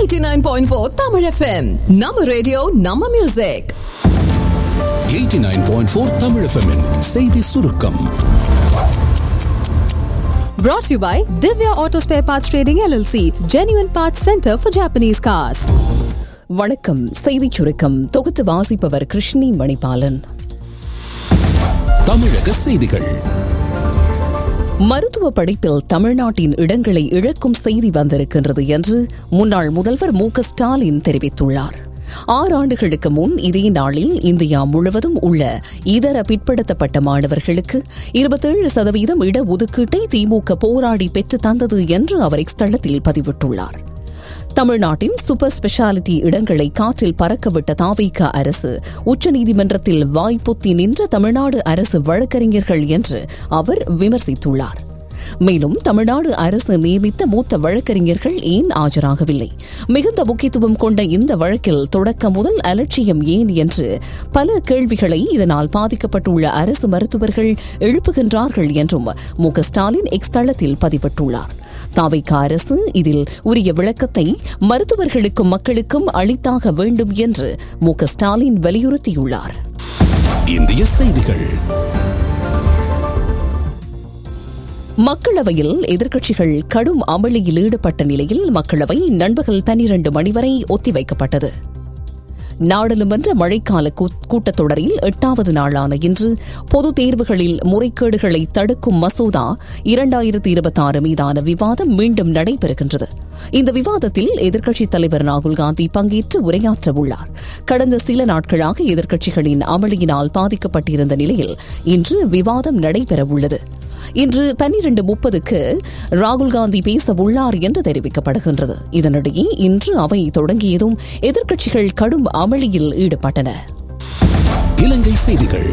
89.4 Tamil FM நம்ம radio நம்ம music 89.4 Tamil FM -இன் செய்தி சுருக்கம் Brought to you by Divya Auto Spare Parts Trading LLC, Genuine Parts Center for Japanese Cars. வணக்கம் செய்திச் சுருக்கம் தொகுத்து வாசிப்பவர் கிருஷ்ணி மணிபாலன் தமிழக செய்திகள் மருத்துவ படிப்பில் தமிழ்நாட்டின் இடங்களை இழக்கும் செய்தி வந்திருக்கின்றது என்று முன்னாள் முதல்வர் மு க ஸ்டாலின் தெரிவித்துள்ளார் ஆறு ஆண்டுகளுக்கு முன் இதே நாளில் இந்தியா முழுவதும் உள்ள இதர பிற்படுத்தப்பட்ட மாணவர்களுக்கு இருபத்தேழு சதவீதம் இடஒதுக்கீட்டை திமுக போராடி பெற்று தந்தது என்று அவர் இத்தளத்தில் பதிவிட்டுள்ளார் தமிழ்நாட்டின் சூப்பர் ஸ்பெஷாலிட்டி இடங்களை காற்றில் பறக்கவிட்ட தாவேக அரசு உச்சநீதிமன்றத்தில் வாய்ப்புத்தி நின்ற தமிழ்நாடு அரசு வழக்கறிஞர்கள் என்று அவர் விமர்சித்துள்ளார் மேலும் தமிழ்நாடு அரசு நியமித்த மூத்த வழக்கறிஞர்கள் ஏன் ஆஜராகவில்லை மிகுந்த முக்கியத்துவம் கொண்ட இந்த வழக்கில் தொடக்க முதல் அலட்சியம் ஏன் என்று பல கேள்விகளை இதனால் பாதிக்கப்பட்டுள்ள அரசு மருத்துவர்கள் எழுப்புகின்றார்கள் என்றும் மு க ஸ்டாலின் எக்ஸ் தளத்தில் பதிவிட்டுள்ளார் தாவைக்க அரசு இதில் உரிய விளக்கத்தை மருத்துவர்களுக்கும் மக்களுக்கும் அளித்தாக வேண்டும் என்று மு க ஸ்டாலின் வலியுறுத்தியுள்ளார் இந்திய செய்திகள் மக்களவையில் எதிர்க்கட்சிகள் கடும் அமளியில் ஈடுபட்ட நிலையில் மக்களவை நண்பகல் பனிரண்டு மணி வரை ஒத்திவைக்கப்பட்டது நாடாளுமன்ற மழைக்கால கூட்டத்தொடரில் எட்டாவது நாளான இன்று பொதுத் தேர்வுகளில் முறைகேடுகளை தடுக்கும் மசோதா இரண்டாயிரத்தி இருபத்தி ஆறு மீதான விவாதம் மீண்டும் நடைபெறுகின்றது இந்த விவாதத்தில் எதிர்க்கட்சித் தலைவர் ராகுல் காந்தி பங்கேற்று உரையாற்ற உள்ளார் கடந்த சில நாட்களாக எதிர்க்கட்சிகளின் அமளியினால் பாதிக்கப்பட்டிருந்த நிலையில் இன்று விவாதம் நடைபெறவுள்ளது இன்று பன்னிரண்டு முப்பதுக்கு ராகுல் காந்தி பேச உள்ளார் என்று தெரிவிக்கப்படுகின்றது இதனிடையே இன்று அவை தொடங்கியதும் எதிர்க்கட்சிகள் கடும் அமளியில் ஈடுபட்டன இலங்கை செய்திகள்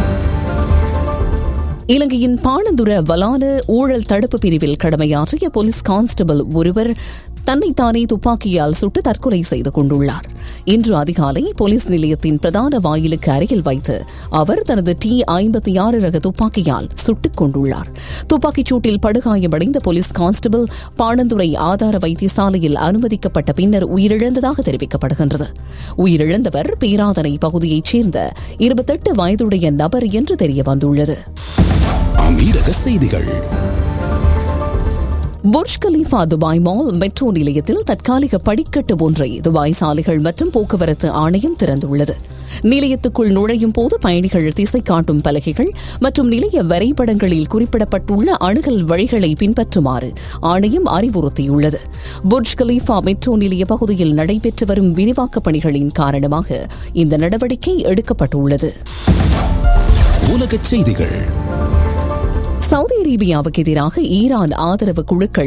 இலங்கையின் பாணந்துர வலான ஊழல் தடுப்பு பிரிவில் கடமையாற்றிய போலீஸ் கான்ஸ்டபிள் ஒருவர் தன்னைத்தானே துப்பாக்கியால் சுட்டு தற்கொலை செய்து கொண்டுள்ளார் இன்று அதிகாலை போலீஸ் நிலையத்தின் பிரதான வாயிலுக்கு அருகில் வைத்து அவர் தனது டி ஐம்பத்தி ஆறு ரக துப்பாக்கியால் சுட்டுக் கொண்டுள்ளார் துப்பாக்கிச் சூட்டில் படுகாயமடைந்த போலீஸ் கான்ஸ்டபிள் பாணந்துறை ஆதார வைத்தியசாலையில் அனுமதிக்கப்பட்ட பின்னர் உயிரிழந்ததாக தெரிவிக்கப்படுகின்றது உயிரிழந்தவர் பேராதனை பகுதியைச் சேர்ந்த இருபத்தெட்டு வயதுடைய நபர் என்று தெரியவந்துள்ளது அமீரக செய்திகள் Burj Khalifa Dubai mall metro நிலையத்தில் தற்காலிக படிக்கட்டு ஒன்றை துபாய் சாலைகள் மற்றும் போக்குவரத்து ஆணையம் திறந்துள்ளது நிலையத்துக்குள் நுழையும் போது பயணிகள் திசை காட்டும் பலகைகள் மற்றும் நிலைய வரைபடங்களில் குறிப்பிடப்பட்டுள்ள அணுகல் வழிகளை பின்பற்றுமாறு ஆணையம் அறிவுறுத்தியுள்ளது புர்ஜ் கலீஃபா மெட்ரோ நிலைய பகுதியில் நடைபெற்று வரும் விரிவாக்கப் பணிகளின் காரணமாக இந்த நடவடிக்கை எடுக்கப்பட்டுள்ளது உலகச் செய்திகள் சவுதி அரேபியாவுக்கு எதிராக ஈரான் ஆதரவு குழுக்கள்